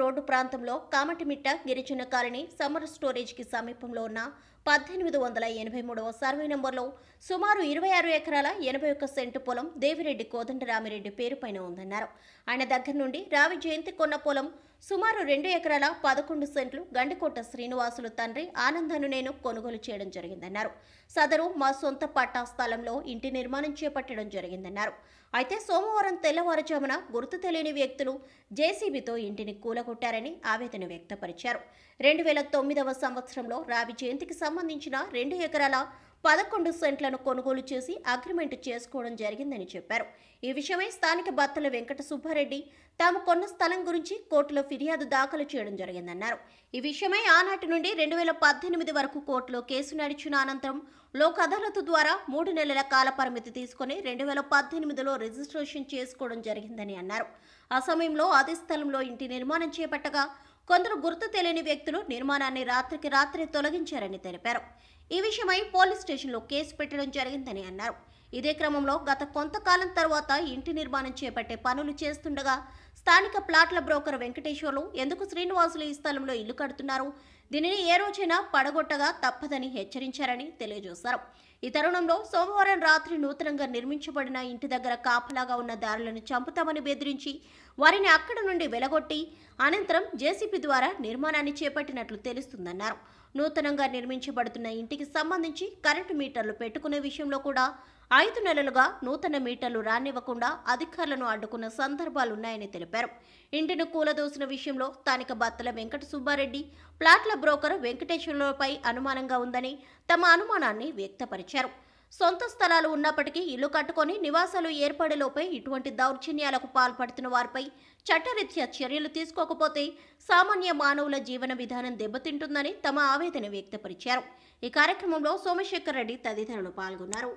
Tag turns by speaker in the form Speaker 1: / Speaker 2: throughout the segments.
Speaker 1: road ప్రాంతంలో కామటిమిట్ట గిరిజన colony summer స్టోరేజ్కి సమీపంలో ఉన్న పద్దెనిమిది వందల ఎనభై మూడవ సర్వే నంబర్లో సుమారు ఇరవై ఆరు ఎకరాల ఎనభై ఒక్క సెంటు పొలం దేవిరెడ్డి కోదండరామిరెడ్డి పేరుపైన ఉందన్నారు ఆయన దగ్గర నుండి రావి జయంతి కొన్న పొలం సుమారు రెండు ఎకరాల పదకొండు సెంట్లు గండికోట శ్రీనివాసులు తండ్రి ఆనందను నేను కొనుగోలు చేయడం జరిగిందన్నారు సదరు మా సొంత పట్టా స్థలంలో ఇంటి నిర్మాణం చేపట్టడం జరిగిందన్నారు అయితే సోమవారం తెల్లవారుజామున గుర్తు తెలియని వ్యక్తులు జేసీబీతో ఇంటిని కూలగొట్టారని ఆవేదన వ్యక్తపరిచారు రెండు వేల తొమ్మిదవ సంవత్సరంలో రావి జయంతికి సంబంధించిన రెండు ఎకరాల పదకొండు సెంట్లను కొనుగోలు చేసి అగ్రిమెంట్ చేసుకోవడం జరిగిందని చెప్పారు ఈ విషయమై స్థానిక బత్తల వెంకట సుబ్బారెడ్డి తాము కొన్న స్థలం గురించి కోర్టులో ఫిర్యాదు దాఖలు చేయడం జరిగిందన్నారు ఈ విషయమై ఆనాటి నుండి రెండు వేల పద్దెనిమిది వరకు కోర్టులో కేసు నడిచిన అనంతరం లోక్ అదాలత్ ద్వారా మూడు నెలల కాల పరిమితి తీసుకుని రెండు వేల పద్దెనిమిదిలో రిజిస్ట్రేషన్ చేసుకోవడం జరిగిందని అన్నారు ఆ సమయంలో అదే స్థలంలో ఇంటి నిర్మాణం చేపట్టగా కొందరు గుర్తు తెలియని వ్యక్తులు నిర్మాణాన్ని రాత్రికి రాత్రే తొలగించారని తెలిపారు ఈ విషయమై పోలీస్ స్టేషన్లో కేసు పెట్టడం జరిగిందని అన్నారు ఇదే క్రమంలో గత కొంతకాలం తర్వాత ఇంటి నిర్మాణం చేపట్టే పనులు చేస్తుండగా స్థానిక ప్లాట్ల బ్రోకర్ వెంకటేశ్వర్లు ఎందుకు శ్రీనివాసులు ఈ స్థలంలో ఇల్లు కడుతున్నారు దీనిని ఏ రోజైనా పడగొట్టగా తప్పదని హెచ్చరించారని తెలియజేశారు ఈ తరుణంలో సోమవారం రాత్రి నూతనంగా నిర్మించబడిన ఇంటి దగ్గర కాపలాగా ఉన్న దారులను చంపుతామని బెదిరించి వారిని అక్కడి నుండి వెలగొట్టి అనంతరం జేసీపీ ద్వారా నిర్మాణాన్ని చేపట్టినట్లు తెలుస్తుందన్నారు నూతనంగా నిర్మించబడుతున్న ఇంటికి సంబంధించి కరెంటు మీటర్లు పెట్టుకునే విషయంలో కూడా ఐదు నెలలుగా నూతన మీటర్లు రానివ్వకుండా అధికారులను అడ్డుకున్న సందర్భాలున్నాయని తెలిపారు ఇంటిని కూలదోసిన విషయంలో స్థానిక బత్తల వెంకట సుబ్బారెడ్డి ప్లాట్ల బ్రోకర్ వెంకటేశ్వరలపై అనుమానంగా ఉందని తమ అనుమానాన్ని వ్యక్తపరిచారు సొంత స్థలాలు ఉన్నప్పటికీ ఇల్లు కట్టుకొని నివాసాలు ఏర్పడేలోపై ఇటువంటి దౌర్జన్యాలకు పాల్పడుతున్న వారిపై చట్టరీత్యా చర్యలు తీసుకోకపోతే సామాన్య మానవుల జీవన విధానం దెబ్బతింటుందని తమ ఆవేదన వ్యక్తపరిచారు ఈ కార్యక్రమంలో సోమశేఖర్ రెడ్డి తదితరులు పాల్గొన్నారు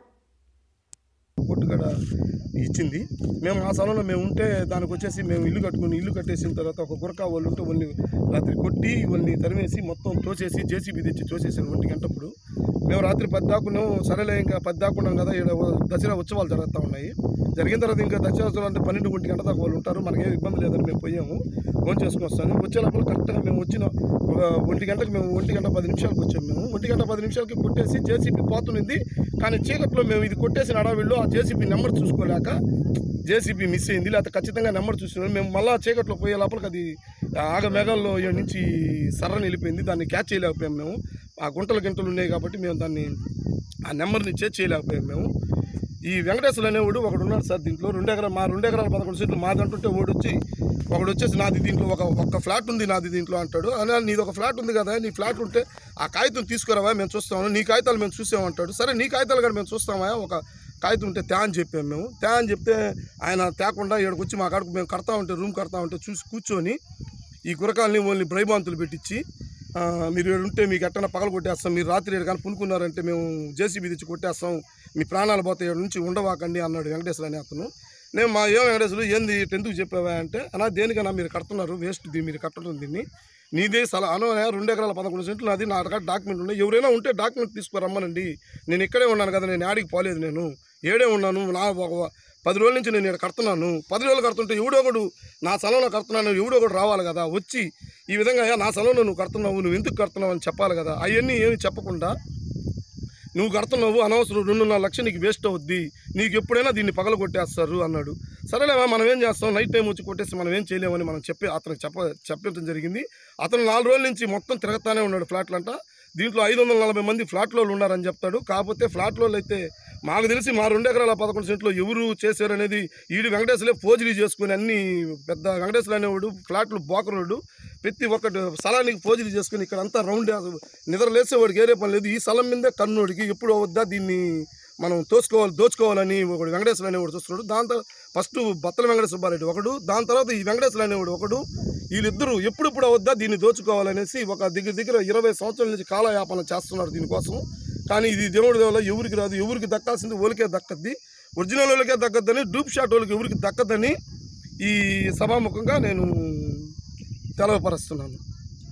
Speaker 2: కొట్టు కూడా ఇచ్చింది మేము ఆ స్థలంలో మేము ఉంటే దానికి వచ్చేసి మేము ఇల్లు కట్టుకుని ఇల్లు కట్టేసిన తర్వాత ఒక గురక వాళ్ళు ఉంటే వాళ్ళని రాత్రి కొట్టి వాళ్ళని తరిమేసి మొత్తం తోసేసి జేసీబీ తెచ్చి తోసేసారు ఒంటి గంటప్పుడు మేము రాత్రి పది దాకున్నాం సరేలే ఇంకా పది దాకున్నాం కదా ఈడ దసరా ఉత్సవాలు జరుగుతూ ఉన్నాయి జరిగిన తర్వాత ఇంకా దసరా ఉత్సవాలు అంటే పన్నెండు ఒంటి గంట దాకా వాళ్ళు ఉంటారు మనకేం ఇబ్బంది లేదని మేము పోయాము ఫోన్ చేసుకుని వస్తాను వచ్చే లోపల కరెక్ట్గా మేము వచ్చిన ఒక ఒంటి గంటకు మేము ఒంటి గంట పది నిమిషాలకు వచ్చాము మేము ఒంటి గంట పది నిమిషాలకి కొట్టేసి జేసీబీ పోతున్నది కానీ చీకట్లో మేము ఇది కొట్టేసిన అడవిలో ఆ జేసీబీ నెంబర్ చూసుకోలేక జేసీబీ మిస్ అయింది లేకపోతే ఖచ్చితంగా నెంబర్ చూసినాం మేము మళ్ళా చీకట్లో పోయే లోపలికి అది ఆగ మేఘాల్లో ఈడ నుంచి సర్రని వెళ్ళిపోయింది దాన్ని క్యాచ్ చేయలేకపోయాం మేము ఆ గుంటలు గింటలు ఉన్నాయి కాబట్టి మేము దాన్ని ఆ నెంబర్ని చేజ్ చేయలేకపోయాం మేము ఈ వెంకటేశ్వర అనేవాడు ఒకడు ఉన్నాడు సార్ దీంట్లో రెండు ఎకరాలు మా రెండు ఎకరాల పదకొండు సీట్లు మాది అంటుంటే వాడు వచ్చి ఒకడు వచ్చేసి నాది దీంట్లో ఒక ఒక్క ఫ్లాట్ ఉంది నాది దీంట్లో అంటాడు అలా నీది ఒక ఫ్లాట్ ఉంది కదా నీ ఫ్లాట్ ఉంటే ఆ కాగితం తీసుకురావా మేము చూస్తాము నీ కాగితాలు మేము చూసామంటాడు సరే నీ కాగితాలు కూడా మేము చూస్తామా ఒక కాగితం ఉంటే తే అని చెప్పాము మేము తే అని చెప్తే ఆయన తేకుండా ఇక్కడికి వచ్చి మా కాడకు మేము కడతా ఉంటే రూమ్ కడతా ఉంటే చూసి కూర్చొని ఈ గురకాలని వాళ్ళని భయభాంతులు పెట్టించి ఆ, మీరు ఈడ ఉంటే మీకు ఎట్టన పగల కొట్టేస్తాం మీరు రాత్రి ఏడు కానీ పునుకున్నారంటే మేము జేసీబీ తెచ్చి కొట్టేస్తాం మీ ప్రాణాలు పోతాయి ఈడ నుంచి ఉండవాకండి అన్నాడు వెంకటేశ్వర అనే అతను నేను మా ఏం వెంకటేశ్వరు ఏంది ఎందుకు చెప్పావా అంటే అన్నా దేనికన్నా మీరు కడుతున్నారు వేస్ట్ దీన్ని మీరు కట్టడం దీన్ని నీదే స్థలం అను రెండు ఎకరాల పదకొండు సెంట్లు నాది నా దగ్గర డాక్యుమెంట్ ఉన్నాయి ఎవరైనా ఉంటే డాక్యుమెంట్ తీసుకురమ్మనండి నేను ఇక్కడే ఉన్నాను కదా నేను ఆడికి పోలేదు నేను ఏడే ఉన్నాను నా ఒక పది రోజుల నుంచి నేను ఇక్కడ కడుతున్నాను పది రోజులు కడుతుంటే ఎవడో ఒకడు నా స్థలంలో కడుతున్నాను ఎవడో ఒకడు రావాలి కదా వచ్చి ఈ విధంగా "అయ్యా, నా స్థలంలో నువ్వు కడుతున్నావు నువ్వు ఎందుకు కడుతున్నావు అని చెప్పాలి కదా అవన్నీ ఏమి చెప్పకుండా నువ్వు కడుతున్నావు అనవసరం రెండున్నర లక్షలు నీకు వేస్ట్ అవుద్ది నీకు ఎప్పుడైనా దీన్ని పగల కొట్టేస్తారు అన్నాడు సరేలేమా మనం ఏం చేస్తాం నైట్ టైం వచ్చి కొట్టేసి మనం ఏం చేయలేమని మనం చెప్పి అతనికి చెప్ప చెప్పడం జరిగింది అతను నాలుగు రోజుల నుంచి మొత్తం తిరుగుతానే ఉన్నాడు ఫ్లాట్లంట దీంట్లో ఐదు వందల నలభై మంది ఫ్లాట్లో ఉన్నారని చెప్తాడు కాకపోతే ఫ్లాట్లో అయితే మాకు తెలిసి మా రెండు ఎకరాల పదకొండు సెంట్లో ఎవరు చేశారు అనేది ఈడు వెంకటేశ్వరే ఫోజరీ చేసుకుని అన్ని పెద్ద వెంకటేశ్వర అనేవాడు ఫ్లాట్లు బోకరోడు ప్రతి ఒక్కటి స్థలానికి ఫోజరీ చేసుకుని ఇక్కడ అంతా రౌండ్ నిద్ర లేసేవాడికి ఏరే పని లేదు ఈ స్థలం మీదే కన్నుడికి ఎప్పుడు వద్దా దీన్ని మనం తోసుకోవాలి దోచుకోవాలని ఒకడు వెంకటేశ్వర అనేవాడు చూస్తున్నాడు దాంతో ఫస్ట్ బత్తల వెంకట సుబ్బారెడ్డి ఒకడు దాని తర్వాత ఈ వెంకటేశ్వర అనేవాడు ఒకడు వీళ్ళిద్దరూ ఎప్పుడెప్పుడు అవద్దా దీన్ని దోచుకోవాలనేసి ఒక దగ్గర దగ్గర ఇరవై సంవత్సరాల నుంచి కాలయాపన చేస్తున్నారు దీనికోసం కానీ ఇది దేవుడి వల్ల ఎవరికి రాదు ఎవరికి దక్కాల్సింది ఓలికే దక్కద్ది ఒరిజినల్ వాళ్ళకే దక్కద్దని డూప్ షాట్ వాళ్ళకి ఎవరికి దక్కద్దని ఈ సభాముఖంగా నేను తెలవపరుస్తున్నాను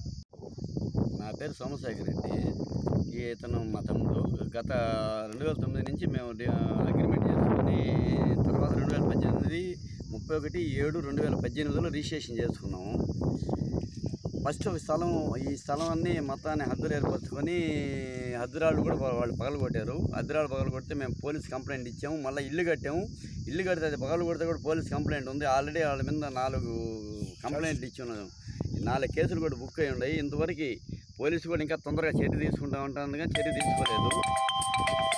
Speaker 3: నా పేరు సోమశేఖర్ రెడ్డి ఈ ఇతను మా తమ్ముడు గత రెండు వేల తొమ్మిది నుంచి మేము డి- అగ్రిమెంట్ చేసుకుని తర్వాత రెండు వేల పద్దెనిమిది ముప్పై ఒకటి ఏడు రెండు వేల పద్దెనిమిదిలో రిజిస్ట్రేషన్ చేసుకున్నాము ఫస్ట్ ఒక స్థలం ఈ స్థలం అన్ని మొత్తాన్ని హద్దులు ఏర్పరచుకొని హద్దురాళ్ళు కూడా వా- వాళ్ళు పగలగొట్టారు హద్దురాళ్ళు పగలగొడితే మేము పోలీస్ కంప్లైంట్ ఇచ్చాము మళ్ళీ ఇల్లు కట్టాము ఇల్లు కడితే అది పగలు కొడితే కూడా పోలీస్ కంప్లైంట్ ఉంది ఆల్రెడీ వాళ్ళ మీద నాలుగు కంప్లైంట్లు ఇచ్చి ఉన్నాం నాలుగు కేసులు కూడా బుక్ అయి ఉన్నాయి ఇంతవరకు పోలీసు కూడా ఇంకా తొందరగా చర్య తీసుకుంటా ఉంటాను కానీ చర్య తీసుకోలేదు